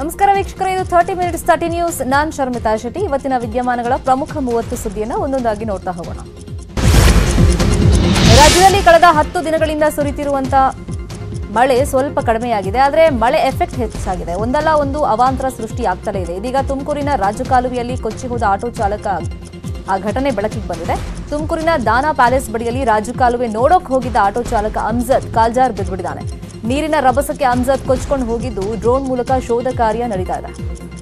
ನಮಸ್ಕಾರ ವೀಕ್ಷಕರೇ ಇದು ಥರ್ಟಿ ಮಿನಿಟ್ಸ್ ತರ್ಟಿ ನ್ಯೂಸ್ ನಾನ್ ಶರ್ಮಿತಾ ಶೆಟ್ಟಿ ಇವತ್ತಿನ ವಿದ್ಯಮಾನಗಳ ಪ್ರಮುಖ ಮೂವತ್ತು ಸುದ್ದಿಯನ್ನು ಒಂದೊಂದಾಗಿ ನೋಡ್ತಾ ಹೋಗೋಣ ರಾಜ್ಯದಲ್ಲಿ ಕಳೆದ ಹತ್ತು ದಿನಗಳಿಂದ ಸುರಿತಿರುವಂತ ಮಳೆ ಸ್ವಲ್ಪ ಕಡಿಮೆಯಾಗಿದೆ ಆದರೆ ಮಳೆ ಎಫೆಕ್ಟ್ ಹೆಚ್ಚಾಗಿದೆ ಒಂದಲ್ಲ ಒಂದು ಅವಾಂತರ ಸೃಷ್ಟಿ ಆಗ್ತಲೇ ಇದೆ ಇದೀಗ ತುಮಕೂರಿನ ರಾಜಕಾಲುವೆಯಲ್ಲಿ ಕೊಚ್ಚಿ ಹೋದ ಆಟೋ ಚಾಲಕ ಆ ಘಟನೆ ಬೆಳಕಿಗೆ ಬಂದಿದೆ ತುಮಕೂರಿನ ದಾನಾ ಪ್ಯಾಲೇಸ್ ಬಳಿಯಲ್ಲಿ ರಾಜಕಾಲುವೆ ನೋಡೋಕ್ ಹೋಗಿದ್ದ ಆಟೋ ಚಾಲಕ ಅಮ್ಜದ್ ಕಾಲ್ಜಾರ್ ಬಿದ್ದುಬಿಟ್ಟಿದ್ದಾನೆ ನೀರಿನ ರಭಸಕ್ಕೆ ಅಮ್ಜದ್ ಕೊಚ್ಕೊಂಡು ಹೋಗಿದ್ದು ಡ್ರೋನ್ ಮೂಲಕ ಶೋಧ ಕಾರ್ಯ ನಡೀತಾ ಇದೆ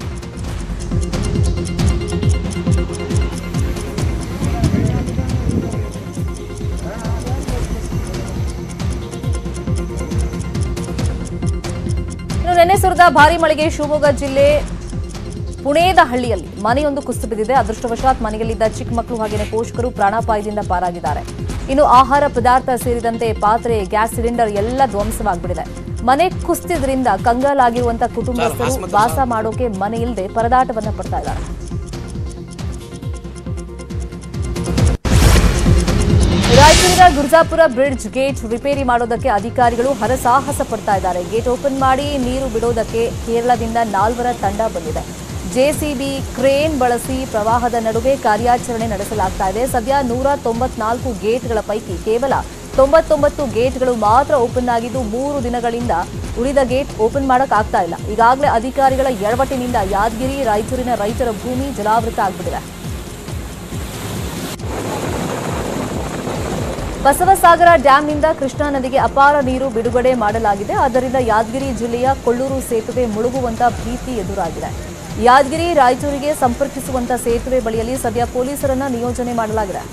ಇನ್ನು ನಿನ್ನೆ ಸುರಿದ ಭಾರಿ ಮಳೆಗೆ ಶಿವಮೊಗ್ಗ ಜಿಲ್ಲೆ ಪುಣೇದ ಹಳ್ಳಿಯಲ್ಲಿ ಮನೆಯೊಂದು ಕುಸಿದು ಬಿದ್ದಿದೆ ಅದೃಷ್ಟವಶಾತ್ ಮನೆಯಲ್ಲಿದ್ದ ಚಿಕ್ಕ ಮಕ್ಕಳು ಹಾಗೆಯೇ ಪೋಷಕರು ಪ್ರಾಣಾಪಾಯದಿಂದ ಪಾರಾಗಿದ್ದಾರೆ ಇನ್ನು ಆಹಾರ ಪದಾರ್ಥ ಸೇರಿದಂತೆ ಪಾತ್ರೆ ಗ್ಯಾಸ್ ಸಿಲಿಂಡರ್ ಎಲ್ಲ ಧ್ವಂಸವಾಗ್ಬಿಟ್ಟಿದೆ ಮನೆ ಕುಸಿದ್ರಿಂದ ಕಂಗಾಲಾಗಿರುವಂತ ಕುಟುಂಬಸ್ಥರು ವಾಸ ಮಾಡೋಕೆ ಮನೆ ಇಲ್ಲದೆ ಪರದಾಟವನ್ನ ಪಡ್ತಾ ಇದ್ದಾರೆ ರಾಯಚೂರಿನ ಗುರ್ಜಾಪುರ ಬ್ರಿಡ್ಜ್ ಗೇಟ್ ರಿಪೇರಿ ಮಾಡೋದಕ್ಕೆ ಅಧಿಕಾರಿಗಳು ಹರಸಾಹಸ ಪಡ್ತಾ ಇದ್ದಾರೆ ಗೇಟ್ ಓಪನ್ ಮಾಡಿ ನೀರು ಬಿಡೋದಕ್ಕೆ ಕೇರಳದಿಂದ ನಾಲ್ವರ ತಂಡ ಬಂದಿದೆ ಜೆಸಿಬಿ ಕ್ರೇನ್ ಬಳಸಿ ಪ್ರವಾಹದ ನಡುವೆ ಕಾರ್ಯಾಚರಣೆ ನಡೆಸಲಾಗ್ತಾ ಇದೆ ಸದ್ಯ ನೂರ ತೊಂಬತ್ನಾಲ್ಕು ಗೇಟ್ಗಳ ಪೈಕಿ ಕೇವಲ ತೊಂಬತ್ತೊಂಬತ್ತು ಗೇಟ್ಗಳು ಮಾತ್ರ ಓಪನ್ ಆಗಿದ್ದು ಮೂರು ದಿನಗಳಿಂದ ಉಳಿದ ಗೇಟ್ ಓಪನ್ ಮಾಡಕ್ ಆಗ್ತಾ ಇಲ್ಲ ಈಗಾಗಲೇ ಅಧಿಕಾರಿಗಳ ಎಡವಟ್ಟಿನಿಂದ ಯಾದಗಿರಿ ರಾಯಚೂರಿನ ರೈತರ ಭೂಮಿ ಜಲಾವೃತ ಆಗ್ಬಿಟ್ಟಿದೆ ಬಸವಸಾಗರ ಡ್ಯಾಂನಿಂದ ಕೃಷ್ಣಾ ನದಿಗೆ ಅಪಾರ ನೀರು ಬಿಡುಗಡೆ ಮಾಡಲಾಗಿದೆ ಆದ್ದರಿಂದ ಯಾದಗಿರಿ ಜಿಲ್ಲೆಯ ಕೊಳ್ಳೂರು ಸೇತುವೆ ಮುಳುಗುವಂತ ಭೀತಿ ಎದುರಾಗಿದೆ ಯಾದಗಿರಿ ರಾಯಚೂರಿಗೆ ಸಂಪರ್ಕಿಸುವಂತ ಸೇತುವೆ ಬಳಿಯಲ್ಲಿ ಸದ್ಯ ಪೊಲೀಸರನ್ನ ನಿಯೋಜನೆ ಮಾಡಲಾಗಿದೆ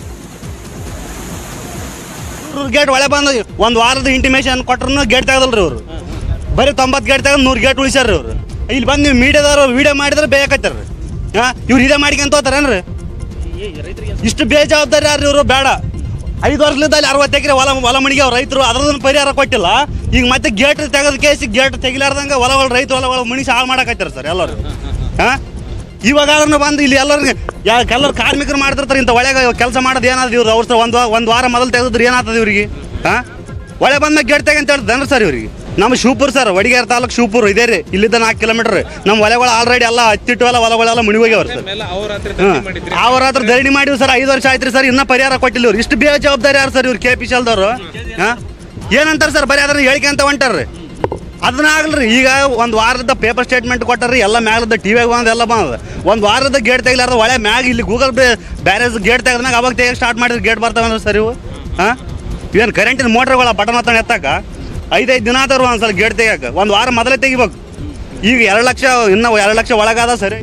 ನೂರು ಗೇಟ್ ಒಳೆ ಬಂದ ಒಂದು ವಾರದ ಇಂಟಿಮೇಷನ್ ಕೊಟ್ರು ಗೇಟ್ ತೆಗದಲ್ರಿ ಅವರು ಬರೀ ತೊಂಬತ್ತು ಗೇಟ್ ತೆಗೆದು ನೂರು ಗೇಟ್ ಉಳಿಸ್ಯಾರ ಅವ್ರು ಇಲ್ಲಿ ಬಂದು ನೀವು ಮೀಡಿಯಾದವ್ರು ವಿಡಿಯೋ ಮಾಡಿದ್ರೆ ಬೇಕತ್ತಾರ ಹಾಂ ಇವ್ರು ಇದೇ ಮಾಡ್ಕೊಂತ ಹೋತಾರೇನ್ರಿ ಇಷ್ಟು ಬೇಜವಾಬ್ದಾರಿ ಯಾರು ಇವರು ಬೇಡ ಐದು ವರ್ಷದಿಂದ ಅಲ್ಲಿ ಅರವತ್ತು ಎಕರೆ ಹೊಲ ಹೊಲ ಮಣಿಗೆ ಅವ್ರು ರೈತರು ಅದ್ರದನ್ನು ಪರಿಹಾರ ಕೊಟ್ಟಿಲ್ಲ ಈಗ ಮತ್ತೆ ಗೇಟ್ ತೆಗೆದ ಕೇಸಿ ಗೇಟ್ ತೆಗಿಲಾರ್ದಂಗೆ ಹೊಲಗಳು ರೈತರು ಹೊಲಗಳು ಮನುಷ್ಯ ಹಾಳು ಮಾಡಕತ್ತಾರ ಸರ್ ಎಲ್ಲರೂ ಹಾಂ ಇವಾಗ ಬಂದು ಇಲ್ಲಿ ಎಲ್ಲರಿಗೆ ಯಾ ಎಲ್ಲರೂ ಕಾರ್ಮಿಕರು ಮಾಡ್ತಿರ್ತಾರೆ ಇಂಥ ಒಳಗೆ ಕೆಲಸ ಮಾಡೋದು ಏನಾದ್ರು ಇವ್ರು ಅವ್ರ ಒಂದು ಒಂದು ವಾರ ಮೊದಲು ತೆಗೆದ್ರೆ ಏನಾಗ್ತದೆ ಇವ್ರಿಗೆ ಹಾಂ ಒಳೆ ಬಂದಾಗ ಗೇಟ್ ತೆಗೆ ಅಂತ ಹೇಳ್ತಾರೆ ಸರ್ ಇವ್ರಿಗೆ ನಮ್ಮ ಶಿವಪುರ ಸರ್ ವಡಿಗೇರ್ ತಾಲೂಕು ಶಿವಪುರ ಇದೇ ರೀ ಇಲ್ಲಿದ್ದ ನಾಲ್ಕು ಕಿಲೋಮೀಟರ್ ನಮ್ಮ ಹೊಲೆಗಳು ಆಲ್ರೆಡಿ ಎಲ್ಲ ಹತ್ತಿಟ್ಟು ಎಲ್ಲ ಹೊಲಗಳೆಲ್ಲ ಮುಣಿಗೋಗ್ಯಾವ ಸರ್ ಎಲ್ಲ ಅವ್ರ ಹತ್ರ ಧರಣಿ ಮಾಡಿದ್ರಿ ಅವ್ರ ಹತ್ರ ಧರಣಿ ಮಾಡಿವಿ ಸರ್ ಐದು ವರ್ಷ ಆಯ್ತು ಸರ್ ಇನ್ನೂ ಪರಿಹಾರ ಕೊಟ್ಟಿಲ್ಲ ಇವ್ರು ಇಷ್ಟು ಬೇಗ ಜವಾಬ್ದಾರಿ ಯಾರು ಸರ್ ಇವ್ರು ಕೆ ಪಿ ಸಿ ಎಲ್ದವ್ರು ಹಾಂ ಏನಂತಾರೆ ಸರ್ ಬರೀ ಅದನ್ನ ಹೇಳಿಕೆ ಅಂತ ಹೊಂಟಾರ್ರಿ ಅದನ್ನ ಆಗಲ್ರಿ ಈಗ ಒಂದು ವಾರದ ಪೇಪರ್ ಸ್ಟೇಟ್ಮೆಂಟ್ ಕೊಟ್ಟಾರ್ರಿ ಎಲ್ಲ ಮ್ಯಾಲದ ಟಿ ವಿಯಾಗ ಬಂದು ಎಲ್ಲ ಬಂದ ಒಂದು ವಾರದ ಗೇಟ್ ತೆಗಿಲಾರ್ದ ಒಳ್ಳೆ ಮ್ಯಾಗ ಇಲ್ಲಿ ಗೂಗಲ್ ಪೇ ಬ್ಯಾರೇಜ್ ಗೇಟ್ ತೆಗೆದ್ಮ್ಯಾಗ ಅವಾಗ ತೆಗಿಯಕ್ಕೆ ಸ್ಟಾರ್ಟ್ ಮಾಡಿದ್ರೆ ಗೇಟ್ ಬರ್ತಾವಂದ್ರೆ ಸರ್ ಇವು ಹಾಂ ಇವೇನು ಕರೆಂಟಿನ ಮೋಟ್ರ್ಗಳ ಬಟನ್ ಹತ್ತಾನ ಎತ್ತಾಕ ಐದೈದು ದಿನ ಆದರೂ ಒಂದ್ಸಲ ಗೇಟ್ ತೆಗಿಯಕ್ಕೆ ಒಂದು ವಾರ ಮೊದಲೇ ತೆಗಿಬೇಕು ಈಗ ಎರಡು ಲಕ್ಷ ಇನ್ನೂ ಎರಡು ಲಕ್ಷ ಒಳಗಾದ ಸರಿ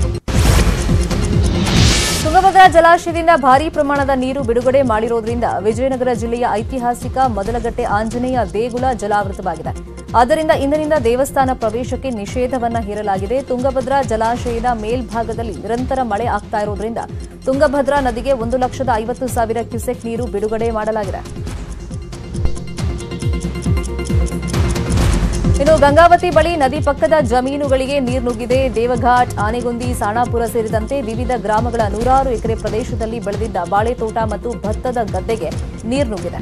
ತುಂಗಭದ್ರಾ ಜಲಾಶಯದಿಂದ ಭಾರೀ ಪ್ರಮಾಣದ ನೀರು ಬಿಡುಗಡೆ ಮಾಡಿರೋದ್ರಿಂದ ವಿಜಯನಗರ ಜಿಲ್ಲೆಯ ಐತಿಹಾಸಿಕ ಮೊದಲಗಟ್ಟೆ ಆಂಜನೇಯ ದೇಗುಲ ಜಲಾವೃತವಾಗಿದೆ ಆದ್ದರಿಂದ ಇಂದಿನಿಂದ ದೇವಸ್ಥಾನ ಪ್ರವೇಶಕ್ಕೆ ನಿಷೇಧವನ್ನ ಹೇರಲಾಗಿದೆ ತುಂಗಭದ್ರಾ ಜಲಾಶಯದ ಮೇಲ್ಭಾಗದಲ್ಲಿ ನಿರಂತರ ಮಳೆ ಆಗ್ತಾ ಇರೋದ್ರಿಂದ ತುಂಗಭದ್ರಾ ನದಿಗೆ ಒಂದು ಲಕ್ಷದ ಐವತ್ತು ಸಾವಿರ ಕ್ಯೂಸೆಕ್ ನೀರು ಬಿಡುಗಡೆ ಮಾಡಲಾಗಿದೆ ಇನ್ನು ಗಂಗಾವತಿ ಬಳಿ ನದಿ ಪಕ್ಕದ ಜಮೀನುಗಳಿಗೆ ನೀರು ನುಗ್ಗಿದೆ ದೇವಘಾಟ್ ಆನೆಗೊಂದಿ ಸಾಣಾಪುರ ಸೇರಿದಂತೆ ವಿವಿಧ ಗ್ರಾಮಗಳ ನೂರಾರು ಎಕರೆ ಪ್ರದೇಶದಲ್ಲಿ ಬೆಳೆದಿದ್ದ ಬಾಳೆ ತೋಟ ಮತ್ತು ಭತ್ತದ ಗದ್ದೆಗೆ ನೀರು ನುಗ್ಗಿದೆ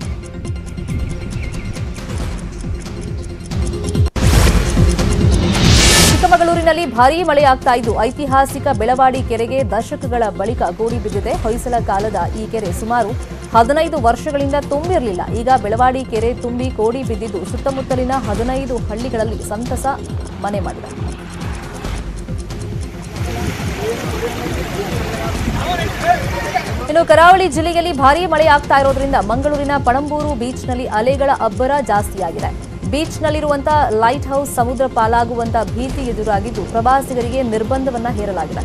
ಚಿಕ್ಕಮಗಳೂರಿನಲ್ಲಿ ಭಾರೀ ಮಳೆಯಾಗ್ತಾ ಇದ್ದು ಐತಿಹಾಸಿಕ ಬೆಳವಾಡಿ ಕೆರೆಗೆ ದಶಕಗಳ ಬಳಿಕ ಗೋಡಿ ಬಿದ್ದಿದೆ ಹೊಯ್ಸಳ ಕಾಲದ ಈ ಕೆರೆ ಸುಮಾರು ಹದಿನೈದು ವರ್ಷಗಳಿಂದ ತುಂಬಿರಲಿಲ್ಲ ಈಗ ಬೆಳವಾಡಿ ಕೆರೆ ತುಂಬಿ ಕೋಡಿ ಬಿದ್ದಿದ್ದು ಸುತ್ತಮುತ್ತಲಿನ ಹದಿನೈದು ಹಳ್ಳಿಗಳಲ್ಲಿ ಸಂತಸ ಮನೆ ಮಾಡಿದೆ ಇನ್ನು ಕರಾವಳಿ ಜಿಲ್ಲೆಯಲ್ಲಿ ಭಾರೀ ಮಳೆ ಆಗ್ತಾ ಇರೋದ್ರಿಂದ ಮಂಗಳೂರಿನ ಪಣಂಬೂರು ಬೀಚ್ನಲ್ಲಿ ಅಲೆಗಳ ಅಬ್ಬರ ಜಾಸ್ತಿಯಾಗಿದೆ ಬೀಚ್ನಲ್ಲಿರುವಂತಹ ಲೈಟ್ ಹೌಸ್ ಸಮುದ್ರ ಪಾಲಾಗುವಂತ ಭೀತಿ ಎದುರಾಗಿದ್ದು ಪ್ರವಾಸಿಗರಿಗೆ ನಿರ್ಬಂಧವನ್ನ ಹೇರಲಾಗಿದೆ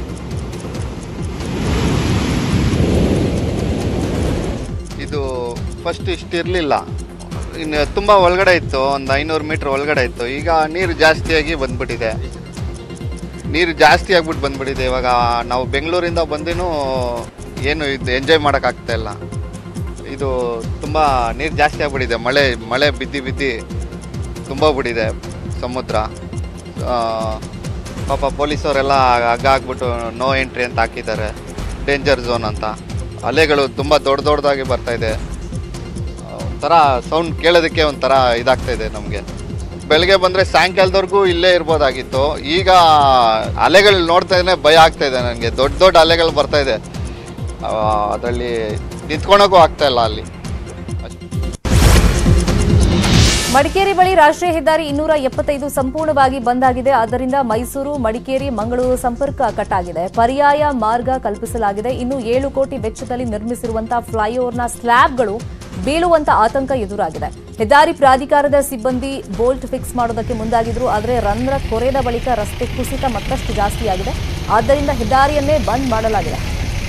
ಇದು ಫಸ್ಟ್ ಇಷ್ಟು ಇರಲಿಲ್ಲ ಇನ್ನು ತುಂಬ ಒಳಗಡೆ ಇತ್ತು ಒಂದು ಐನೂರು ಮೀಟ್ರ್ ಒಳಗಡೆ ಇತ್ತು ಈಗ ನೀರು ಜಾಸ್ತಿಯಾಗಿ ಬಂದ್ಬಿಟ್ಟಿದೆ ನೀರು ಜಾಸ್ತಿ ಆಗ್ಬಿಟ್ಟು ಬಂದ್ಬಿಟ್ಟಿದೆ ಇವಾಗ ನಾವು ಬೆಂಗಳೂರಿಂದ ಬಂದಿನೂ ಏನು ಇದು ಎಂಜಾಯ್ ಮಾಡೋಕ್ಕಾಗ್ತಾ ಇಲ್ಲ ಇದು ತುಂಬ ನೀರು ಜಾಸ್ತಿ ಆಗ್ಬಿಟ್ಟಿದೆ ಮಳೆ ಮಳೆ ಬಿದ್ದು ಬಿದ್ದು ತುಂಬ ಬಿಟ್ಟಿದೆ ಸಮುದ್ರ ಆ, ಪಾಪ ಪೊಲೀಸವರೆಲ್ಲ ಹಗ್ಗ ಹಾಕ್ಬಿಟ್ಟು ನೋ ಎಂಟ್ರಿ ಅಂತ ಹಾಕಿದ್ದಾರೆ ಡೇಂಜರ್ ಝೋನ್ ಅಂತ ಅಲೆಗಳು ತುಂಬ ದೊಡ್ಡ ದೊಡ್ಡದಾಗಿ ಬರ್ತಾ ಇದೆ ಒಂಥರ ಸೌಂಡ್ ಕೇಳೋದಕ್ಕೆ ಒಂಥರ ಇದಾಗ್ತಾ ಇದೆ ನಮಗೆ ಬೆಳಗ್ಗೆ ಬಂದರೆ ಸಾಯಂಕಾಲದವರೆಗೂ ಇಲ್ಲೇ ಇರ್ಬೋದಾಗಿತ್ತು ಈಗ ಅಲೆಗಳು ನೋಡ್ತಾ ಇದ್ರೆ ಭಯ ಆಗ್ತಾ ಇದೆ ನನಗೆ ದೊಡ್ಡ ದೊಡ್ಡ ಅಲೆಗಳು ಬರ್ತಾ ಇದೆ ಅದರಲ್ಲಿ ನಿಂತ್ಕೊಳಕ್ಕೂ ಆಗ್ತಾ ಇಲ್ಲ ಅಲ್ಲಿ ಮಡಿಕೇರಿ ಬಳಿ ರಾಷ್ಟ್ರೀಯ ಹೆದ್ದಾರಿ ಇನ್ನೂರ ಎಪ್ಪತ್ತೈದು ಸಂಪೂರ್ಣವಾಗಿ ಬಂದ್ ಆಗಿದೆ ಆದ್ದರಿಂದ ಮೈಸೂರು ಮಡಿಕೇರಿ ಮಂಗಳೂರು ಸಂಪರ್ಕ ಕಟ್ ಆಗಿದೆ ಪರ್ಯಾಯ ಮಾರ್ಗ ಕಲ್ಪಿಸಲಾಗಿದೆ ಇನ್ನು ಏಳು ಕೋಟಿ ವೆಚ್ಚದಲ್ಲಿ ನಿರ್ಮಿಸಿರುವಂತಹ ಫ್ಲೈಓವರ್ನ ಸ್ಲ್ಯಾಬ್ಗಳು ಬೀಳುವಂತ ಆತಂಕ ಎದುರಾಗಿದೆ ಹೆದ್ದಾರಿ ಪ್ರಾಧಿಕಾರದ ಸಿಬ್ಬಂದಿ ಬೋಲ್ಟ್ ಫಿಕ್ಸ್ ಮಾಡೋದಕ್ಕೆ ಮುಂದಾಗಿದ್ರು ಆದರೆ ರಂಧ್ರ ಕೊರೆದ ಬಳಿಕ ರಸ್ತೆ ಕುಸಿತ ಮತ್ತಷ್ಟು ಜಾಸ್ತಿಯಾಗಿದೆ ಆದ್ದರಿಂದ ಹೆದ್ದಾರಿಯನ್ನೇ ಬಂದ್ ಮಾಡಲಾಗಿದೆ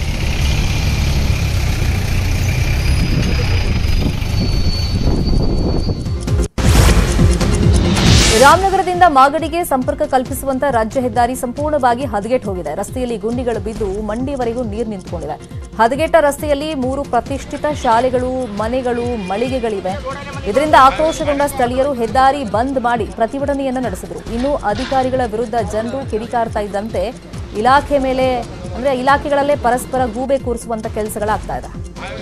ರಾಮನಗರದಿಂದ ಮಾಗಡಿಗೆ ಸಂಪರ್ಕ ಕಲ್ಪಿಸುವಂತ ರಾಜ್ಯ ಹೆದ್ದಾರಿ ಸಂಪೂರ್ಣವಾಗಿ ಹದಗೆಟ್ ಹೋಗಿದೆ ರಸ್ತೆಯಲ್ಲಿ ಗುಂಡಿಗಳು ಬಿದ್ದು ಮಂಡಿವರೆಗೂ ನೀರು ನಿಂತುಕೊಂಡಿವೆ ಹದಗೆಟ್ಟ ರಸ್ತೆಯಲ್ಲಿ ಮೂರು ಪ್ರತಿಷ್ಠಿತ ಶಾಲೆಗಳು ಮನೆಗಳು ಮಳಿಗೆಗಳಿವೆ ಇದರಿಂದ ಆಕ್ರೋಶಗೊಂಡ ಸ್ಥಳೀಯರು ಹೆದ್ದಾರಿ ಬಂದ್ ಮಾಡಿ ಪ್ರತಿಭಟನೆಯನ್ನ ನಡೆಸಿದರು ಇನ್ನು ಅಧಿಕಾರಿಗಳ ವಿರುದ್ಧ ಜನರು ಕಿಡಿಕಾರ್ತಾ ಇದ್ದಂತೆ ಇಲಾಖೆ ಮೇಲೆ ಅಂದ್ರೆ ಇಲಾಖೆಗಳಲ್ಲೇ ಪರಸ್ಪರ ಗೂಬೆ ಕೂರಿಸುವಂತ ಕೆಲಸಗಳಾಗ್ತಾ ಇದೆ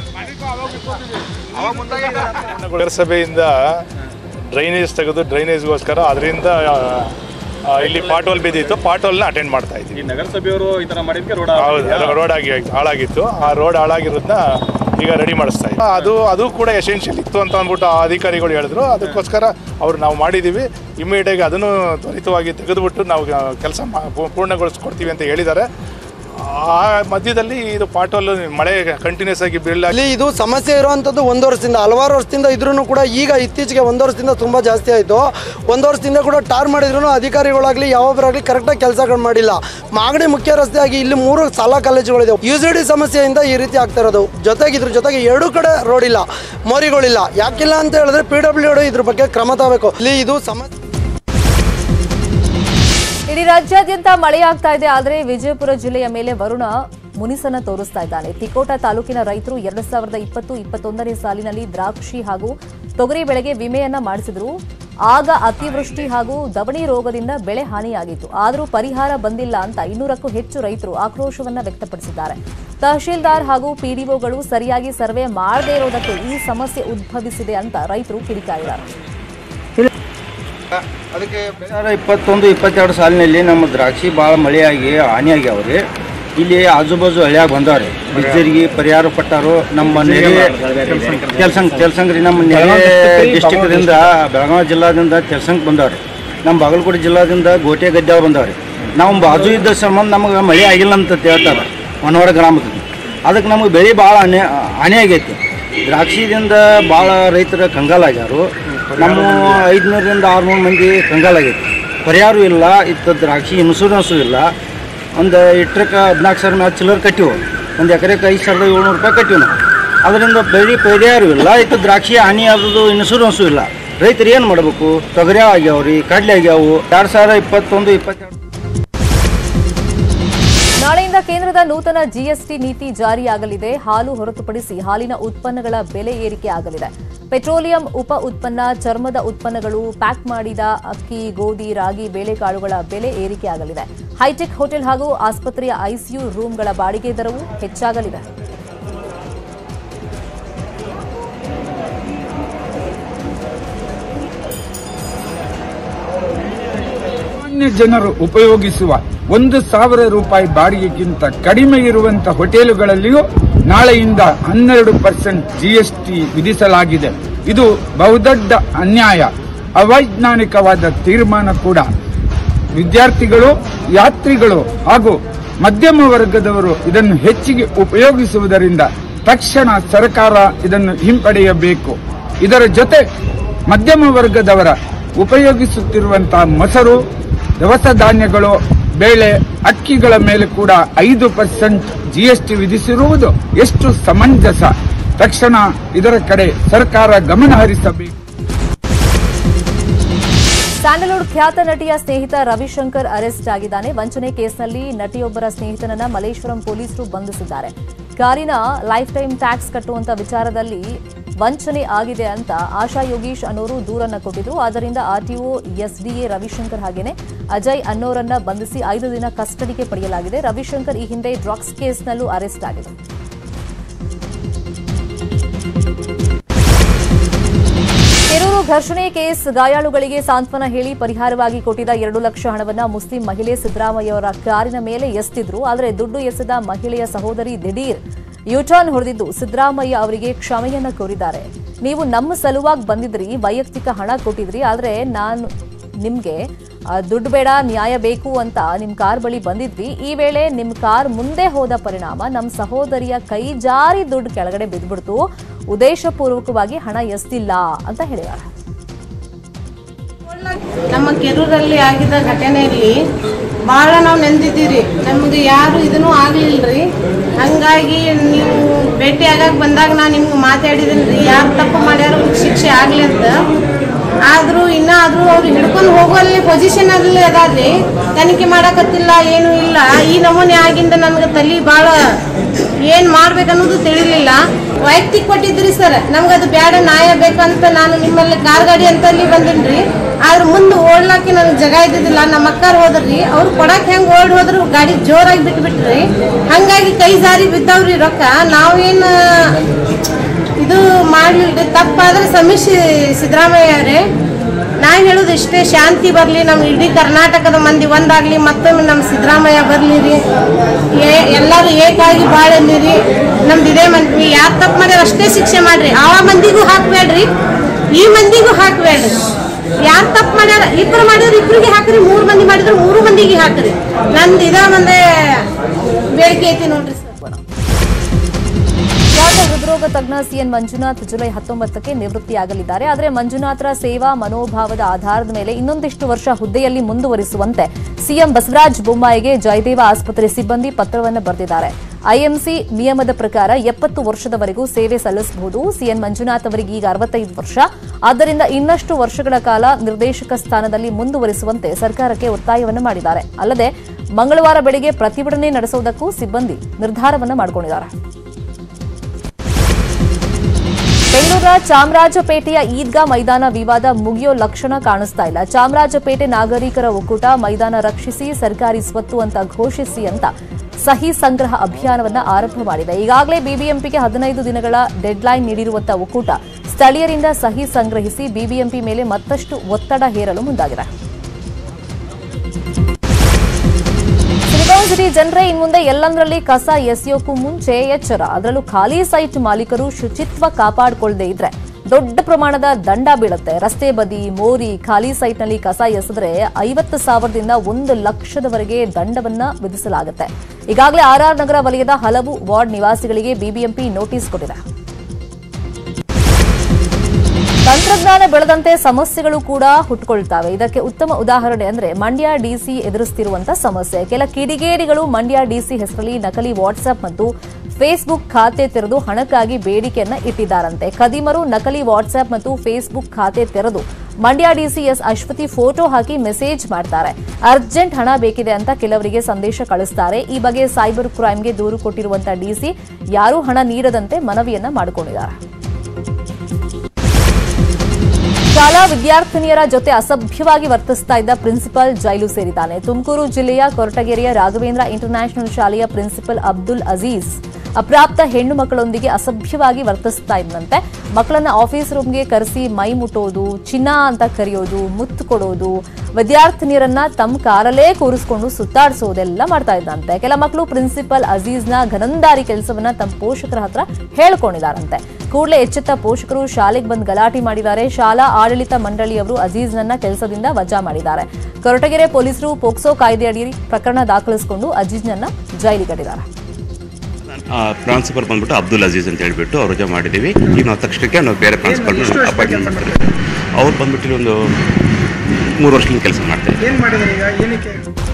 ನಗರಸಭೆಯಿಂದ ಡ್ರೈನೇಜ್ ತೆಗೆದು ಡ್ರೈನೇಜ್ಗೋಸ್ಕರ ಅದರಿಂದ ಇಲ್ಲಿ ಪಾಟ್ ಹೋಲ್ ಬಿದ್ದಿತ್ತು ಪಾಟ್ ಹೋಲ್ನ ಅಟೆಂಡ್ ಮಾಡ್ತಾ ಇದ್ದೀವಿ ಈ ನಗರಸಭೆಯವರು ಈ ತರ ಮಾಡಿದ್ಕೆ ರೋಡ್ ಹೌದು ರೋಡ್ ಆಗಿ ಹಾಳಾಗಿತ್ತು ಆ ರೋಡ್ ಹಾಳಾಗಿರೋದನ್ನ ಈಗ ರೆಡಿ ಮಾಡಿಸ್ತಾ ಇದ್ದೀವಿ ಅದು ಅದು ಕೂಡ ಎಸೆನ್ಷಿಯಲ್ ಇತ್ತು ಅಂತ ಅಂದ್ಬಿಟ್ಟು ಆ ಅಧಿಕಾರಿಗಳು ಹೇಳಿದ್ರು ಅದಕ್ಕೋಸ್ಕರ ಅವ್ರು ನಾವು ಮಾಡಿದ್ದೀವಿ ಇಮಿಡಿಯೇಟಾಗಿ ಅದನ್ನು ತ್ವರಿತವಾಗಿ ತೆಗೆದುಬಿಟ್ಟು ನಾವು ಕೆಲಸ ಪೂರ್ಣಗೊಳಿಸ್ಕೊಡ್ತೀವಿ ಅಂತ ಹೇಳಿದ್ದಾರೆ ಆ ಮಧ್ಯದಲ್ಲಿ ಇದು ಪಾಟೋಲ್ ಮಳೆ ಕಂಟಿನ್ಯೂಸ್ ಆಗಿ ಬೀಳಲಾಗಿ ಇಲ್ಲಿ ಇದು ಸಮಸ್ಯೆ ಇರುವಂಥದ್ದು ಒಂದು ವರ್ಷದಿಂದ ಹಲವಾರು ವರ್ಷದಿಂದ ಇದ್ರೂ ಕೂಡ ಈಗ ಇತ್ತೀಚೆಗೆ ಒಂದು ವರ್ಷದಿಂದ ತುಂಬ ಜಾಸ್ತಿ ಆಯಿತು ಒಂದು ವರ್ಷದಿಂದ ಕೂಡ ಟಾರ್ ಮಾಡಿದ್ರು ಅಧಿಕಾರಿಗಳಾಗಲಿ ಯಾವೊಬ್ಬರಾಗಲಿ ಕರೆಕ್ಟಾಗಿ ಕೆಲಸಗಳು ಮಾಡಿಲ್ಲ ಮಾಗಡಿ ಮುಖ್ಯ ರಸ್ತೆಯಾಗಿ ಇಲ್ಲಿ ಮೂರು ಶಾಲಾ ಕಾಲೇಜುಗಳಿದೆ ಯು ಸಿ ಡಿ ಸಮಸ್ಯೆಯಿಂದ ಈ ರೀತಿ ಆಗ್ತಾ ಇರೋದು ಜೊತೆಗೆ ಇದ್ರ ಜೊತೆಗೆ ಎರಡು ಕಡೆ ರೋಡ್ ಇಲ್ಲ ಮೋರಿಗಳಿಲ್ಲ ಯಾಕಿಲ್ಲ ಅಂತ ಹೇಳಿದ್ರೆ ಪಿ ಡಬ್ಲ್ಯೂ ಡಿ ಇದ್ರ ಬಗ್ಗೆ ಕ್ರಮ ತಗೋಬೇಕು ಇಲ್ಲಿ ಇದು ಸಮಸ್ಯೆ ಇಡೀ ರಾಜ್ಯಾದ್ಯಂತ ಮಳೆಯಾಗ್ತಾ ಇದೆ ಆದರೆ ವಿಜಯಪುರ ಜಿಲ್ಲೆಯ ಮೇಲೆ ವರುಣ ಮುನಿಸನ್ನ ತೋರಿಸ್ತಾ ಇದ್ದಾನೆ ತಿಕೋಟ ತಾಲೂಕಿನ ರೈತರು ಎರಡ್ ಸಾವಿರದ ಇಪ್ಪತ್ತು ಇಪ್ಪತ್ತೊಂದನೇ ಸಾಲಿನಲ್ಲಿ ದ್ರಾಕ್ಷಿ ಹಾಗೂ ತೊಗರಿ ಬೆಳೆಗೆ ವಿಮೆಯನ್ನ ಮಾಡಿಸಿದ್ರು ಆಗ ಅತಿವೃಷ್ಟಿ ಹಾಗೂ ದವಣಿ ರೋಗದಿಂದ ಬೆಳೆ ಹಾನಿಯಾಗಿತ್ತು ಆದರೂ ಪರಿಹಾರ ಬಂದಿಲ್ಲ ಅಂತ ಇನ್ನೂರಕ್ಕೂ ಹೆಚ್ಚು ರೈತರು ಆಕ್ರೋಶವನ್ನ ವ್ಯಕ್ತಪಡಿಸಿದ್ದಾರೆ ತಹಶೀಲ್ದಾರ್ ಹಾಗೂ ಪಿಡಿಒಗಳು ಸರಿಯಾಗಿ ಸರ್ವೆ ಮಾಡದೇ ಇರೋದಕ್ಕೆ ಈ ಸಮಸ್ಯೆ ಉದ್ಭವಿಸಿದೆ ಅಂತ ರೈತರು ಕಿಡಿಕಾರಿದ್ದಾರೆ ಸಾವಿರ ಇಪ್ಪತ್ತೊಂದು ಇಪ್ಪತ್ತೆರಡು ಸಾಲಿನಲ್ಲಿ ನಮ್ಮ ದ್ರಾಕ್ಷಿ ಭಾಳ ಮಳೆಯಾಗಿ ಹಾನಿಯಾಗ್ಯಾವ್ರಿ ಇಲ್ಲಿ ಆಜುಬಾಜು ಹಳ್ಯಾಗ ಬಂದವ್ರಿ ಬಿಜ್ಜರಿಗೆ ಪರಿಹಾರ ಪಟ್ಟಾರು ನಮ್ಮ ನೆರೆ ಕೆಲ್ಸಂಗ್ ಕೆಲ್ಸಂಗ್ರಿ ನಮ್ಮ ನೆರೆ ಡಿಸ್ಟಿಕ್ದಿಂದ ಬೆಳಗಾವಿ ಜಿಲ್ಲಾದಿಂದ ಕೆಲ್ಸಂಗ್ ಬಂದವ್ರಿ ನಮ್ಮ ಬಾಗಲಕೋಟೆ ಜಿಲ್ಲಾದಿಂದ ಗೋಟೆ ಗದ್ದೆ ಬಂದವ್ರಿ ನಾವು ಬಾಜು ಇದ್ದ ಸಂಬಂಧ ನಮಗೆ ಮಳೆ ಆಗಿಲ್ಲ ಅಂತ ಹೇಳ್ತಾರೆ ಮನೋಹರ ಗ್ರಾಮಕ್ಕೆ ಅದಕ್ಕೆ ನಮಗೆ ಬೆಳೆ ಭಾಳ ಹಾನಿ ಹಾನಿ ಆಗೈತಿ ದ್ರಾಕ್ಷಿದಿಂದ ಭಾಳ ರೈತರ ಕಂಗಾಲಾಗ್ಯಾರು ನಮ್ಮ ಐದುನೂರರಿಂದ ಆರುನೂರು ಮಂದಿ ಕಂಗಾಲಾಗೈತಿ ಪರಿಹಾರ ಇಲ್ಲ ಇತ್ತು ದ್ರಾಕ್ಷಿ ಇನ್ಸೂರೆನ್ಸು ಇಲ್ಲ ಒಂದು ಇಟ್ರಕ್ಕೆ ಹದಿನಾಲ್ಕು ಸಾವಿರ ಮ್ಯಾಲೆ ಚಿಲ್ಲರ್ ಕಟ್ಟಿವು ಒಂದು ಎಕರೆಗೆ ಐದು ಸಾವಿರದ ಏಳ್ನೂರು ರೂಪಾಯಿ ಕಟ್ಟಿವು ನಾವು ಅದರಿಂದ ಬೆಳೆ ಪರಿಹಾರ ಇಲ್ಲ ಇತ್ತು ದ್ರಾಕ್ಷಿ ಹಾನಿ ಆದದ್ದು ಇನ್ಸೂರೆನ್ಸು ಇಲ್ಲ ರೈತರು ಏನು ಮಾಡಬೇಕು ತೊಗರಿ ಆಗ್ಯಾವ್ರಿ ಕಡಲೆ ಆಗ್ಯಾವು ಎರಡು ಸಾವಿರ ಇಪ್ಪತ್ತೊಂದು ಇಪ್ಪತ್ತೆರಡು ನಾಳೆಯಿಂದ ಕೇಂದ್ರದ ನೂತನ ಜಿಎಸ್ಟಿ ನೀತಿ ಜಾರಿಯಾಗಲಿದೆ ಹಾಲು ಹೊರತುಪಡಿಸಿ ಹಾಲಿನ ಉತ್ಪನ್ನಗಳ ಬೆಲೆ ಏರಿಕೆ ಆಗಲಿದೆ ಪೆಟ್ರೋಲಿಯಂ ಉಪ ಉತ್ಪನ್ನ ಚರ್ಮದ ಉತ್ಪನ್ನಗಳು ಪ್ಯಾಕ್ ಮಾಡಿದ ಅಕ್ಕಿ ಗೋಧಿ ರಾಗಿ ಬೇಳೆಕಾಳುಗಳ ಬೆಲೆ ಏರಿಕೆ ಆಗಲಿದೆ ಹೈಟೆಕ್ ಹೋಟೆಲ್ ಹಾಗೂ ಆಸ್ಪತ್ರೆಯ ಐಸಿಯು ರೂಮ್ಗಳ ಬಾಡಿಗೆ ದರವೂ ಹೆಚ್ಚಾಗಲಿದೆ ಸಾಮಾನ್ಯ ಜನರು ಉಪಯೋಗಿಸುವ ಒಂದು ಸಾವಿರ ರೂಪಾಯಿ ಬಾಡಿಗೆಗಿಂತ ಕಡಿಮೆ ಇರುವಂತ ಹೋಟೆಲುಗಳಲ್ಲಿಯೂ ನಾಳೆಯಿಂದ ಹನ್ನೆರಡು ಪರ್ಸೆಂಟ್ ಜಿಎಸ್ಟಿ ವಿಧಿಸಲಾಗಿದೆ ಇದು ಬಹುದೊಡ್ಡ ಅನ್ಯಾಯ ಅವೈಜ್ಞಾನಿಕವಾದ ತೀರ್ಮಾನ ಕೂಡ ವಿದ್ಯಾರ್ಥಿಗಳು ಯಾತ್ರಿಗಳು ಹಾಗೂ ಮಧ್ಯಮ ವರ್ಗದವರು ಇದನ್ನು ಹೆಚ್ಚಿಗೆ ಉಪಯೋಗಿಸುವುದರಿಂದ ತಕ್ಷಣ ಸರ್ಕಾರ ಇದನ್ನು ಹಿಂಪಡೆಯಬೇಕು ಇದರ ಜೊತೆ ಮಧ್ಯಮ ವರ್ಗದವರ ಉಪಯೋಗಿಸುತ್ತಿರುವಂತಹ ಮೊಸರು ದವಸ ಧಾನ್ಯಗಳು ಬೇಳೆ ಅಕ್ಕಿಗಳ ಮೇಲೆ ಕೂಡ ಐದು ಪರ್ಸೆಂಟ್ ಜಿಎಸ್ಟಿ ವಿಧಿಸಿರುವುದು ಎಷ್ಟು ಸಮಂಜಸ ತಕ್ಷಣ ಇದರ ಕಡೆ ಸರ್ಕಾರ ಗಮನ ಹರಿಸಬೇಕು ಸ್ಯಾಂಡಲ್ವುಡ್ ಖ್ಯಾತ ನಟಿಯ ಸ್ನೇಹಿತ ರವಿಶಂಕರ್ ಅರೆಸ್ಟ್ ಆಗಿದ್ದಾನೆ ವಂಚನೆ ಕೇಸ್ನಲ್ಲಿ ನಟಿಯೊಬ್ಬರ ಸ್ನೇಹಿತನನ್ನ ಮಲೇಶ್ವರಂ ಪೊಲೀಸರು ಬಂಧಿಸಿದ್ದಾರೆ ಕಾರಿನ ಲೈಫ್ ಟೈಮ್ ಟ್ಯಾಕ್ಸ್ ಕಟ್ಟುವಂತ ವಿಚಾರದಲ್ಲಿ ವಂಚನೆ ಆಗಿದೆ ಅಂತ ಆಶಾ ಯೋಗೀಶ್ ಅನ್ನೋರು ದೂರನ್ನ ಕೊಟ್ಟಿದ್ರು ಆದ್ದರಿಂದ ಆರ್ಟಿಒ ಎಸ್ಡಿಎ ರವಿಶಂಕರ್ ಹಾಗೇನೆ ಅಜಯ್ ಅನ್ನೋರನ್ನ ಬಂಧಿಸಿ ಐದು ದಿನ ಕಸ್ಟಡಿಗೆ ಪಡೆಯಲಾಗಿದೆ ರವಿಶಂಕರ್ ಈ ಹಿಂದೆ ಡ್ರಗ್ಸ್ ಕೇಸ್ನಲ್ಲೂ ಅರೆಸ್ಟ್ ಆಗಿದೆ ಕೆರೂರು ಘರ್ಷಣೆ ಕೇಸ್ ಗಾಯಾಳುಗಳಿಗೆ ಸಾಂತ್ವನ ಹೇಳಿ ಪರಿಹಾರವಾಗಿ ಕೊಟ್ಟಿದ್ದ ಎರಡು ಲಕ್ಷ ಹಣವನ್ನ ಮುಸ್ಲಿಂ ಮಹಿಳೆ ಸಿದ್ದರಾಮಯ್ಯವರ ಕಾರಿನ ಮೇಲೆ ಎಸ್ತಿದ್ರು ಆದರೆ ದುಡ್ಡು ಎಸೆದ ಮಹಿಳೆಯ ಸಹೋದರಿ ದಿಢೀರ್ ಯುಟರ್ನ್ ಹೊಡೆದಿದ್ದು ಸಿದ್ದರಾಮಯ್ಯ ಅವರಿಗೆ ಕ್ಷಮೆಯನ್ನ ಕೋರಿದ್ದಾರೆ ನೀವು ನಮ್ಮ ಸಲುವಾಗಿ ಬಂದಿದ್ರಿ ವೈಯಕ್ತಿಕ ಹಣ ಕೊಟ್ಟಿದ್ರಿ ಆದರೆ ನಾನು ನಿಮ್ಗೆ ಆ, ದುಡ್ಡು ಬೇಡ ನ್ಯಾಯ ಬೇಕು ಅಂತ ನಿಮ್ ಕಾರ್ ಬಳಿ ಬಂದಿದ್ವಿ ಈ ವೇಳೆ ನಿಮ್ ಕಾರ್ ಮುಂದೆ ಹೋದ ಪರಿಣಾಮ ನಮ್ಮ ಸಹೋದರಿಯ ಕೈ ಜಾರಿ ದುಡ್ಡು ಕೆಳಗಡೆ ಬಿದ್ದ್ಬಿಡ್ತು ಉದ್ದೇಶಪೂರ್ವಕವಾಗಿ ಹಣ ಎಸ್ತಿಲ್ಲ ಅಂತ ಹೇಳಿದ್ದಾರೆ ನಮ್ಮ ಕೆರೂರಲ್ಲಿ ಆಗಿದ್ದ ಘಟನೆಯಲ್ಲಿ ಭಾಳ ನಾವು ನೆಂದಿದ್ದೀರಿ ನಮಗೆ ಯಾರು ಇದನ್ನು ಆಗ್ಲಿಲ್ರಿ ಹಂಗಾಗಿ ನೀವು ಭೇಟಿ ಆಗಾಕ ಬಂದಾಗ ನಾನು ನಿಮ್ಗೆ ಮಾತಾಡಿದ್ದೀನಿ ರೀ ಯಾರು ತಪ್ಪು ಮಾಡ್ಯಾರ ಅವ್ರಿಗೆ ಶಿಕ್ಷೆ ಆಗಲಿ ಅಂತ ಆದರೂ ಇನ್ನಾದರೂ ಅವ್ರು ಹಿಡ್ಕೊಂಡು ಹೋಗೋಲ್ಲಿ ಪೊಸಿಷನ್ ಅಲ್ಲಿ ಅದಾರ್ರಿ ತನಿಖೆ ಮಾಡಕತ್ತಿಲ್ಲ ಏನೂ ಇಲ್ಲ ಈ ನಮೂನೆ ಆಗಿಂದ ನನಗೆ ತಲೆ ಭಾಳ ಏನು ಮಾಡ್ಬೇಕನ್ನೋದು ತಿಳಿಲಿಲ್ಲ ವೈಯಕ್ತಿಕ ಕೊಟ್ಟಿದ್ರಿ ಸರ್ ನಮ್ಗೆ ಅದು ಬ್ಯಾಡ ನ್ಯಾಯ ಬೇಕಂತ ನಾನು ನಿಮ್ಮಲ್ಲಿ ಕಾರ್ ಗಾಡಿ ಅಂತಲ್ಲಿ ಬಂದಿನ್ರಿ ಆದ್ರೆ ಮುಂದೆ ಓಡ್ಲಾಕೆ ನನಗೆ ಜಾಗ ಇದ್ದಿದ್ದಿಲ್ಲ ನಮ್ಮ ಅಕ್ಕಾರ ಹೋದ್ರಿ ಅವ್ರು ಕೊಡಕ್ಕೆ ಹೆಂಗೆ ಓಡ್ ಹೋದ್ರು ಗಾಡಿ ಜೋರಾಗಿ ಬಿಟ್ಬಿಟ್ರಿ ಹಂಗಾಗಿ ಕೈ ಜಾರಿ ಬಿದ್ದವ್ರಿ ರೊಕ್ಕ ನಾವೇನು ಇದು ಮಾಡ್ಲಿಲ್ರಿ ತಪ್ಪಾದ್ರೆ ಸಮೀಕ್ಷೆ ಸಿದ್ದರಾಮಯ್ಯ ಅವರೇ ನಾ ಹೇಳೋದು ಇಷ್ಟೇ ಶಾಂತಿ ಬರಲಿ ನಮ್ಮ ಇಡೀ ಕರ್ನಾಟಕದ ಮಂದಿ ಒಂದಾಗ್ಲಿ ಮತ್ತೊಮ್ಮೆ ನಮ್ಮ ಸಿದ್ದರಾಮಯ್ಯ ಬರಲಿ ರೀ ಏ ಎಲ್ಲರೂ ಏಕಾಗಿ ಬಾಳಲಿ ರೀ ನಮ್ದು ಇದೇ ಮಂದಿ ಯಾರು ತಪ್ಪು ಮಾಡ್ಯಾರ ಅಷ್ಟೇ ಶಿಕ್ಷೆ ಮಾಡ್ರಿ ಆ ಮಂದಿಗೂ ಹಾಕ್ಬೇಡ್ರಿ ಈ ಮಂದಿಗೂ ಹಾಕ್ಬೇಡ್ರಿ ಯಾರು ತಪ್ಪು ಮಾಡ್ಯಾರ ಇಬ್ರು ಮಾಡಿದ್ರೆ ಇಬ್ರಿಗೆ ಹಾಕ್ರಿ ಮೂರು ಮಂದಿ ಮಾಡಿದ್ರೆ ಮೂರು ಮಂದಿಗೆ ಹಾಕ್ರಿ ನಂದು ಇದ ಒಂದೇ ಬೇಡಿಕೆ ಐತಿ ನೋಡ್ರಿ ಸರ್ ಖ್ಯಾತ ಹೃದ್ರೋಗ ತಜ್ಞ ಸಿಎನ್ ಮಂಜುನಾಥ್ ಜುಲೈ ಹತ್ತೊಂಬತ್ತಕ್ಕೆ ನಿವೃತ್ತಿಯಾಗಲಿದ್ದಾರೆ ಆದರೆ ಮಂಜುನಾಥ್ರ ಸೇವಾ ಮನೋಭಾವದ ಆಧಾರದ ಮೇಲೆ ಇನ್ನೊಂದಿಷ್ಟು ವರ್ಷ ಹುದ್ದೆಯಲ್ಲಿ ಮುಂದುವರಿಸುವಂತೆ ಸಿಎಂ ಬಸವರಾಜ ಬೊಮ್ಮಾಯಿಗೆ ಜಯದೇವ ಆಸ್ಪತ್ರೆ ಸಿಬ್ಬಂದಿ ಪತ್ರವನ್ನು ಬರೆದಿದ್ದಾರೆ ಐಎಂಸಿ ನಿಯಮದ ಪ್ರಕಾರ ಎಪ್ಪತ್ತು ವರ್ಷದವರೆಗೂ ಸೇವೆ ಸಲ್ಲಿಸಬಹುದು ಸಿಎನ್ ಮಂಜುನಾಥ್ ಅವರಿಗೆ ಈಗ ಅರವತ್ತೈದು ವರ್ಷ ಆದ್ದರಿಂದ ಇನ್ನಷ್ಟು ವರ್ಷಗಳ ಕಾಲ ನಿರ್ದೇಶಕ ಸ್ಥಾನದಲ್ಲಿ ಮುಂದುವರಿಸುವಂತೆ ಸರ್ಕಾರಕ್ಕೆ ಒತ್ತಾಯವನ್ನು ಮಾಡಿದ್ದಾರೆ ಅಲ್ಲದೆ ಮಂಗಳವಾರ ಬೆಳಗ್ಗೆ ಪ್ರತಿಭಟನೆ ನಡೆಸುವುದಕ್ಕೂ ಸಿಬ್ಬಂದಿ ನಿರ್ಧಾರವನ್ನು ಮಾಡಿಕೊಂಡಿದ್ದಾರೆ ಬೆಂಗಳೂರಿನ ಚಾಮರಾಜಪೇಟೆಯ ಈದ್ಗಾ ಮೈದಾನ ವಿವಾದ ಮುಗಿಯೋ ಲಕ್ಷಣ ಕಾಣಿಸ್ತಾ ಇಲ್ಲ ಚಾಮರಾಜಪೇಟೆ ನಾಗರಿಕರ ಒಕ್ಕೂಟ ಮೈದಾನ ರಕ್ಷಿಸಿ ಸರ್ಕಾರಿ ಸ್ವತ್ತು ಅಂತ ಘೋಷಿಸಿ ಅಂತ ಸಹಿ ಸಂಗ್ರಹ ಅಭಿಯಾನವನ್ನ ಆರಂಭ ಮಾಡಿದೆ ಈಗಾಗಲೇ ಬಿಬಿಎಂಪಿಗೆ ಹದಿನೈದು ದಿನಗಳ ಡೆಡ್ಲೈನ್ ನೀಡಿರುವಂತಹ ಒಕ್ಕೂಟ ಸ್ಥಳೀಯರಿಂದ ಸಹಿ ಸಂಗ್ರಹಿಸಿ ಬಿಬಿಎಂಪಿ ಮೇಲೆ ಮತ್ತಷ್ಟು ಒತ್ತಡ ಹೇರಲು ಮುಂದಾಗಿದೆ ಸಿಲಿಕಾನ್ ಸಿಟಿ ಜನರೇ ಇನ್ಮುಂದೆ ಎಲ್ಲಂದರಲ್ಲಿ ಕಸ ಎಸೆಯೋಕ್ಕೂ ಮುಂಚೆ ಎಚ್ಚರ ಅದರಲ್ಲೂ ಖಾಲಿ ಸೈಟ್ ಮಾಲೀಕರು ಶುಚಿತ್ವ ಕಾಪಾಡಿಕೊಳ್ಳದೆ ಇದ್ರೆ ದೊಡ್ಡ ಪ್ರಮಾಣದ ದಂಡ ಬೀಳುತ್ತೆ ರಸ್ತೆ ಬದಿ ಮೋರಿ ಖಾಲಿ ಸೈಟ್ನಲ್ಲಿ ಕಸ ಎಸೆದ್ರೆ ಐವತ್ತು ಸಾವಿರದಿಂದ ಒಂದು ಲಕ್ಷದವರೆಗೆ ದಂಡವನ್ನ ವಿಧಿಸಲಾಗುತ್ತೆ ಈಗಾಗಲೇ ಆರ್ಆರ್ ನಗರ ವಲಯದ ಹಲವು ವಾರ್ಡ್ ನಿವಾಸಿಗಳಿಗೆ ಬಿಬಿಎಂಪಿ ನೋಟಿಸ್ ಕೊಟ್ಟಿದೆ ತಂತ್ರಜ್ಞಾನ ಬೆಳೆದಂತೆ ಸಮಸ್ಯೆಗಳು ಕೂಡ ಹುಟ್ಟುಕೊಳ್ತವೆ ಇದಕ್ಕೆ ಉತ್ತಮ ಉದಾಹರಣೆ ಅಂದ್ರೆ ಮಂಡ್ಯ ಡಿಸಿ ಎದುರಿಸುತ್ತಿರುವಂತಹ ಸಮಸ್ಯೆ ಕೆಲ ಕಿಡಿಗೇಡಿಗಳು ಮಂಡ್ಯ ಡಿಸಿ ಹೆಸರಲ್ಲಿ ನಕಲಿ ವಾಟ್ಸ್ಆಪ್ ಮತ್ತು ಫೇಸ್ಬುಕ್ ಖಾತೆ ತೆರೆದು ಹಣಕ್ಕಾಗಿ ಬೇಡಿಕೆಯನ್ನ ಇಟ್ಟಿದ್ದಾರಂತೆ ಖದೀಮರು ನಕಲಿ ವಾಟ್ಸ್ಆಪ್ ಮತ್ತು ಫೇಸ್ಬುಕ್ ಖಾತೆ ತೆರೆದು Mandya DC S Ashwathi photo ಹಾಕಿ ಮೆಸೇಜ್ ಮಾಡ್ತಾರೆ ಅರ್ಜೆಂಟ್ ಹಣ ಬೇಕಿದೆ ಅಂತ ಕೆಲವರಿಗೆ ಸಂದೇಶ ಕಳಿಸ್ತಾರೆ ಈ ಬಗ್ಗೆ ಸೈಬರ್ ಕ್ರೈಮ್ಗೆ ದೂರು ಕೊಟ್ಟಿರುವಂತಹ ಡಿಸಿ ಯಾರೂ ಹಣ ನೀಡದಂತೆ ಮನವಿಯನ್ನ ಮಾಡಿಕೊಂಡಿದ್ದಾರೆ ಶಾಲಾ ವಿದ್ಯಾರ್ಥಿನಿಯರ ಜೊತೆ ಅಸಭ್ಯವಾಗಿ ವರ್ತಿಸ್ತಾ ಇದ್ದ ಪ್ರಿನ್ಸಿಪಲ್ ಜೈಲು ಸೇರಿದ್ದಾನೆ ತುಮಕೂರು ಜಿಲ್ಲೆಯ ಕೊರಟಗೆರೆಯ ರಾಘವೇಂದ್ರ ಇಂಟರ್ನ್ಯಾಷನಲ್ ಶಾಲೆಯ ಪ್ರಿನ್ಸಿಪಲ್ ಅಬ್ದುಲ್ ಅಜೀಜ್ ಅಪ್ರಾಪ್ತ ಹೆಣ್ಣು ಮಕ್ಕಳೊಂದಿಗೆ ಅಸಭ್ಯವಾಗಿ ವರ್ತಿಸ್ತಾ ಇದ್ದಂತೆ ಮಕ್ಕಳನ್ನ ಆಫೀಸ್ ರೂಮ್ಗೆ ಕರೆಸಿ ಮೈ ಮುಟ್ಟೋದು ಚಿನ್ನ ಅಂತ ಕರೆಯೋದು ಮುತ್ತು ಕೊಡೋದು ವಿದ್ಯಾರ್ಥಿನಿಯರನ್ನ ತಮ್ಮ ಕಾರಲ್ಲೇ ಕೂರಿಸ್ಕೊಂಡು ಸುತ್ತಾಡಿಸೋದೆಲ್ಲ ಮಾಡ್ತಾ ಇದ್ದಂತೆ ಕೆಲ ಮಕ್ಕಳು ಪ್ರಿನ್ಸಿಪಲ್ ಅಜೀಜ್ನ ಘನಂದಾರಿ ಕೆಲಸವನ್ನ ತಮ್ಮ ಪೋಷಕರ ಹತ್ರ ಹೇಳ್ಕೊಂಡಿದ್ದಾರಂತೆ ಕೂಡಲೇ ಎಚ್ಚೆತ್ತ ಪೋಷಕರು ಶಾಲೆಗೆ ಬಂದು ಗಲಾಟೆ ಮಾಡಿದ್ದಾರೆ ಶಾಲಾ ಆಡಳಿತ ಮಂಡಳಿಯವರು ಅಜೀಜ್ನನ್ನ ಕೆಲಸದಿಂದ ವಜಾ ಮಾಡಿದ್ದಾರೆ ಕೊರಟಗೆರೆ ಪೊಲೀಸರು ಪೋಕ್ಸೋ ಕಾಯ್ದೆಯಡಿ ಪ್ರಕರಣ ದಾಖಲಿಸಿಕೊಂಡು ಅಜೀಜ್ನನ್ನ ಜೈಲಿಗಟ್ಟಿದ್ದಾರೆ ಪ್ರಾನ್ಸಿಪಲ್ ಬಂದ್ಬಿಟ್ಟು ಅಬ್ದುಲ್ ಅಜೀಜ್ ಅಂತ ಹೇಳ್ಬಿಟ್ಟು ಅವ್ರು ರಜಾ ಮಾಡಿದ್ದೀವಿ ಈಗ ನಾವು ತಕ್ಷಣಕ್ಕೆ ನಾವು ಬೇರೆ ಪ್ರಾನ್ಸಿಪಲ್ ಅಪಾಯಿಂಟ್ಮೆಂಟ್ ಮಾಡ್ತೀವಿ ಅವ್ರು ಬಂದ್ಬಿಟ್ಟು ಇಲ್ಲಿ ಒಂದು ಮೂರು ವರ್ಷದಿಂದ ಕೆಲಸ ಮಾಡ್ತಾರೆ ಏನ್ ಮಾಡಿದಾರೆ ಈಗ ಏನಕ್ಕೆ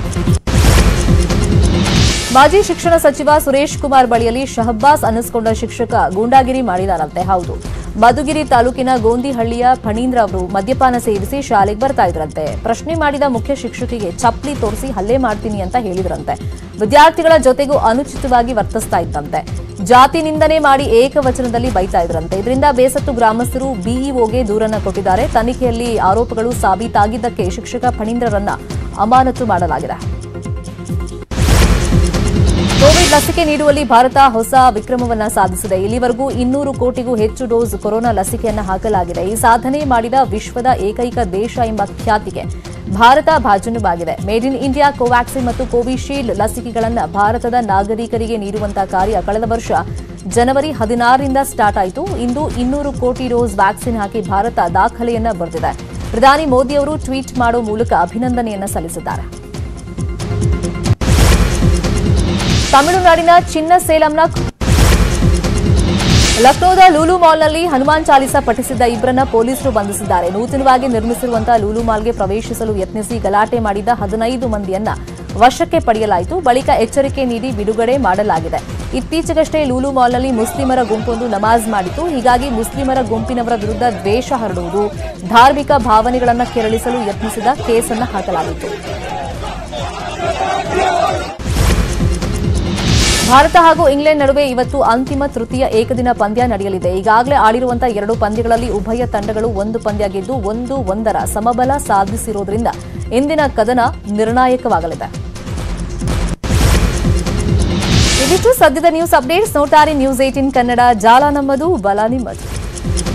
ಮಾಜಿ ಶಿಕ್ಷಣ ಸಚಿವ ಸುರೇಶ್ ಕುಮಾರ್ ಬಳಿಯಲ್ಲಿ ಶಹಬ್ಬಾಸ್ ಅನ್ನಿಸಿಕೊಂಡ ಶಿಕ್ಷಕ ಗೂಂಡಾಗಿರಿ ಮಾಡಿದಾರಂತೆ ಹೌದು ಮಧುಗಿರಿ ತಾಲೂಕಿನ ಗೋಂದಿಹಳ್ಳಿಯ ಫಣೀಂದ್ರ ಅವರು ಮದ್ಯಪಾನ ಸೇವಿಸಿ ಶಾಲೆಗೆ ಬರ್ತಾ ಇದ್ರಂತೆ ಪ್ರಶ್ನೆ ಮಾಡಿದ ಮುಖ್ಯ ಶಿಕ್ಷಕಿಗೆ ಚಪ್ಪಲಿ ತೋರಿಸಿ ಹಲ್ಲೆ ಮಾಡ್ತೀನಿ ಅಂತ ಹೇಳಿದ್ರಂತೆ ವಿದ್ಯಾರ್ಥಿಗಳ ಜೊತೆಗೂ ಅನುಚಿತವಾಗಿ ವರ್ತಿಸ್ತಾ ಇದ್ದಂತೆ ಜಾತಿ ನಿಂದನೆ ಮಾಡಿ ಏಕವಚನದಲ್ಲಿ ಬೈತಾ ಇದ್ರಂತೆ ಇದರಿಂದ ಬೇಸತ್ತು ಗ್ರಾಮಸ್ಥರು ಬಿಇಒಗೆ ದೂರನ್ನ ಕೊಟ್ಟಿದ್ದಾರೆ ತನಿಖೆಯಲ್ಲಿ ಆರೋಪಗಳು ಸಾಬೀತಾಗಿದ್ದಕ್ಕೆ ಶಿಕ್ಷಕ ಫಣೀಂದ್ರರನ್ನ ಅಮಾನತು ಮಾಡಲಾಗಿದೆ ಕೋವಿಡ್ ಲಸಿಕೆ ನೀಡುವಲ್ಲಿ ಭಾರತ ಹೊಸ ವಿಕ್ರಮವನ್ನ ಸಾಧಿಸಿದೆ ಇಲ್ಲಿವರೆಗೂ ಇನ್ನೂರು ಕೋಟಿಗೂ ಹೆಚ್ಚು ಡೋಸ್ ಕೊರೋನಾ ಲಸಿಕೆಯನ್ನ ಹಾಕಲಾಗಿದೆ ಈ ಸಾಧನೆ ಮಾಡಿದ ವಿಶ್ವದ ಏಕೈಕ ದೇಶ ಎಂಬ ಖ್ಯಾತಿಗೆ ಭಾರತ ಭಾಜನವಾಗಿದೆ ಮೇಡ್ ಇನ್ ಇಂಡಿಯಾ ಕೋವ್ಯಾಕ್ಸಿನ್ ಮತ್ತು ಕೋವಿಶೀಲ್ಡ್ ಲಸಿಕೆಗಳನ್ನು ಭಾರತದ ನಾಗರಿಕರಿಗೆ ನೀಡುವಂತಹ ಕಾರ್ಯ ಕಳೆದ ವರ್ಷ ಜನವರಿ ಹದಿನಾರರಿಂದ ಸ್ಟಾರ್ಟ್ ಆಯಿತು ಇಂದು ಇನ್ನೂರು ಕೋಟಿ ಡೋಸ್ ವ್ಯಾಕ್ಸಿನ್ ಹಾಕಿ ಭಾರತ ದಾಖಲೆಯನ್ನ ಬರೆದಿದೆ ಪ್ರಧಾನಿ ಮೋದಿ ಅವರು ಟ್ವೀಟ್ ಮಾಡೋ ಮೂಲಕ ಅಭಿನಂದನೆಯನ್ನ ಸಲ್ಲಿಸಿದ್ದಾರೆ ತಮಿಳುನಾಡಿನ ಚಿನ್ನ ಸೇಲಂನ ಲಕ್ನೋದ ಲೂಲು ಮಾಲ್ನಲ್ಲಿ ಹನುಮಾನ್ ಚಾಲಿಸಾ ಪಠಿಸಿದ್ದ ಇಬ್ಬರನ್ನ ಪೊಲೀಸರು ಬಂಧಿಸಿದ್ದಾರೆ ನೂತನವಾಗಿ ನಿರ್ಮಿಸಿರುವಂತಹ ಲೂಲು ಮಾಲ್ಗೆ ಪ್ರವೇಶಿಸಲು ಯತ್ನಿಸಿ ಗಲಾಟೆ ಮಾಡಿದ ಹದಿನೈದು ಮಂದಿಯನ್ನ ವಶಕ್ಕೆ ಪಡೆಯಲಾಯಿತು ಬಳಿಕ ಎಚ್ಚರಿಕೆ ನೀಡಿ ಬಿಡುಗಡೆ ಮಾಡಲಾಗಿದೆ ಇತ್ತೀಚೆಗಷ್ಟೇ ಲೂಲು ಮಾಲ್ನಲ್ಲಿ ಮುಸ್ಲಿಮರ ಗುಂಪೊಂದು ನಮಾಜ್ ಮಾಡಿತು ಹೀಗಾಗಿ ಮುಸ್ಲಿಮರ ಗುಂಪಿನವರ ವಿರುದ್ಧ ದ್ವೇಷ ಹರಡುವುದು ಧಾರ್ಮಿಕ ಭಾವನೆಗಳನ್ನು ಕೆರಳಿಸಲು ಯತ್ನಿಸಿದ ಕೇಸನ್ನು ಹಾಕಲಾಗಿತ್ತು ಭಾರತ ಹಾಗೂ ಇಂಗ್ಲೆಂಡ್ ನಡುವೆ ಇವತ್ತು ಅಂತಿಮ ತೃತೀಯ ಏಕದಿನ ಪಂದ್ಯ ನಡೆಯಲಿದೆ ಈಗಾಗಲೇ ಆಡಿರುವಂತಹ ಎರಡು ಪಂದ್ಯಗಳಲ್ಲಿ ಉಭಯ ತಂಡಗಳು ಒಂದು ಪಂದ್ಯ ಗೆದ್ದು ಒಂದು ಒಂದರ ಸಮಬಲ ಸಾಧಿಸಿರುವುದರಿಂದ ಇಂದಿನ ಕದನ ನಿರ್ಣಾಯಕವಾಗಲಿದೆ ಇದಿಷ್ಟು ಸದ್ಯದ ನ್ಯೂಸ್ ಅಪ್ಡೇಟ್ಸ್ ನೋಡ್ತಾರೆ ನ್ಯೂಸ್ ಏಟಿನ್ ಕನ್ನಡ ಜಾಲ ನಮ್ಮದು ಬಲ ನಿಮ್ಮದು